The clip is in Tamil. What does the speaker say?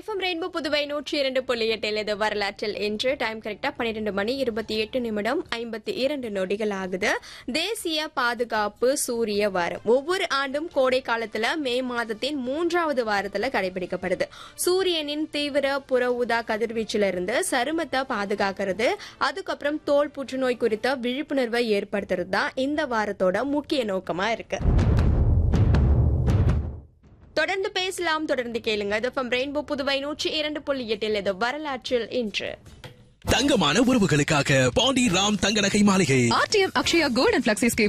எஃப்எம் ரெயின்போ புதுவை நூற்றி இரண்டு புள்ளி எட்டில் இது வரலாற்றில் இன்று டைம் கரெக்டா பன்னிரெண்டு மணி இருபத்தி எட்டு நிமிடம் ஐம்பத்தி இரண்டு நொடிகள் ஆகுது தேசிய பாதுகாப்பு சூரிய வாரம் ஒவ்வொரு ஆண்டும் கோடை காலத்துல மே மாதத்தின் மூன்றாவது வாரத்துல கடைபிடிக்கப்படுது சூரியனின் தீவிர புற ஊதா கதிர்வீச்சுல இருந்து சருமத்தை பாதுகாக்கிறது அதுக்கப்புறம் தோல் புற்றுநோய் குறித்த விழிப்புணர்வை ஏற்படுத்துறது தான் இந்த வாரத்தோட முக்கிய நோக்கமா இருக்கு தொடர்ந்து பேசலாம் தொடர்ந்து கேளுங்க இது from ரெயின்போ புதுவை நூற்றி இரண்டு புள்ளி எட்டில் இது வரலாற்றில் இன்று தங்கமான உறவுகளுக்காக பாண்டி ராம் தங்க நகை மாளிகை RTM Akshaya gold and flexi scheme